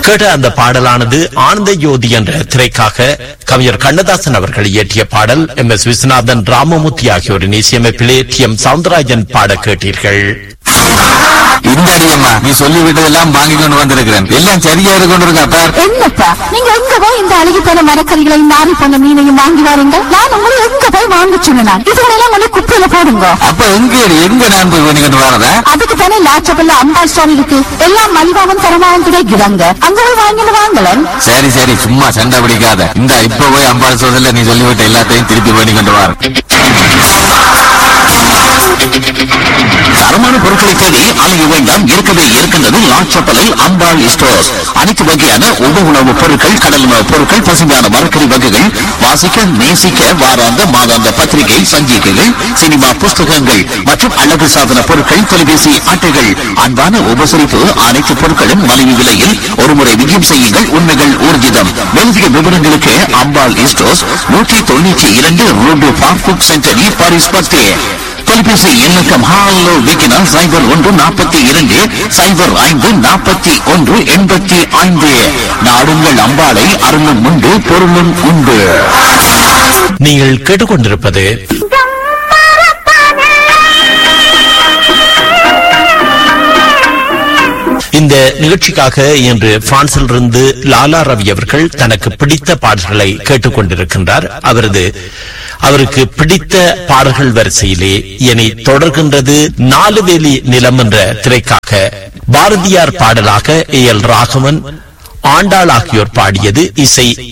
கேட்ட அந்த பாடலானது ஆனந்த யோதி என்ற திரைக்காக கவிஞர் கண்ணதாசன் அவர்கள் இயற்றிய பாடல் எம் எஸ் விஸ்வநாதன் ராமமூர்த்தி ஆகியோரின் இசையமைப்பிலே டி எம் சவுந்தரராஜன் பாட கேட்டீர்கள் இந்த அடியம்மா நீ சொல்லி விட்டதெல்லாம் வாங்கி கொண்டு வந்திருக்கிறேன் எல்லாம் சரியா இருக்கு கொண்டு இருக்கா பார் என்னப்பா நீங்க எங்க போய் இந்த அழுகி போன மரக்கறிகளையும் நாரி போன மீனையும் வாங்கி வாருங்க நான் உங்களை எங்க போய் வாங்க சொன்னேன் இதுகளெல்லாம் வந்து குப்பையில போடுங்க அப்ப எங்க எங்க நான் போய் பண்ணி கொண்டு வரதா அதுக்கு தானே லாச்சபல்ல அம்பா ஸ்டால் இருக்கு எல்லாம் மலிவாவும் தரமாவும் கிடைக்கிறாங்க அங்க போய் வாங்கிட்டு வாங்கலன் சரி சரி சும்மா சண்டை பிடிக்காத இந்த இப்ப போய் அம்பாள் சோதல நீ சொல்லிவிட்ட எல்லாத்தையும் திருப்பி பண்ணி கொண்டு வர தரமான பொருட்களை தேடி அலைய வேண்டாம் இருக்கவே இருக்கின்றது லாச்சப்பலில் அம்பாள் ஸ்டோர்ஸ் அனைத்து வகையான உப உணவுப் பொருட்கள் கடல் உணவுப் பொருட்கள் பசுமையான மரக்கறி வகைகள் வாசிக்க நேசிக்க வாராந்த மாதாந்த பத்திரிகை சஞ்சிகைகள் சினிமா புஸ்தகங்கள் மற்றும் அழகு சாதன பொருட்கள் தொலைபேசி அட்டைகள் அன்பான உபசரிப்பு அனைத்து பொருட்களும் மலிவு விலையில் ஒருமுறை விஜயம் செய்யுங்கள் உண்மைகள் ஊர்ஜிதம் மேலதிக விவரங்களுக்கு அம்பாள் ஸ்டோர்ஸ் நூற்றி தொண்ணூற்றி இரண்டு ரோடு பார்க்குக் சென்டரி பாரிஸ் பத்தே தொலைபேசி எண்ணக்கம் ஹாலோ விக்கினா சைபர் ஒன்று நாற்பத்தி இரண்டு சைபர் ஐந்து நாற்பத்தி ஒன்று எண்பத்தி ஐந்து நாடுங்கள் அம்பாளை அருளும் உண்டு பொருளும் உண்டு நீங்கள் கேட்டுக்கொண்டிருப்பது இந்த நிகழ்ச்சிக்காக இன்று பிரான்சிலிருந்து லாலா ரவி அவர்கள் தனக்கு பிடித்த பாடல்களை கேட்டுக்கொண்டிருக்கின்றார் அவரது அவருக்கு பிடித்த பாடல்கள் வரிசையிலே இனி தொடர்கின்றது நாலு வேலி நிலம் என்ற திரைக்காக பாரதியார் பாடலாக ஏ எல் ராகவன் ஆண்டாள் ஆகியோர் பாடியது இசை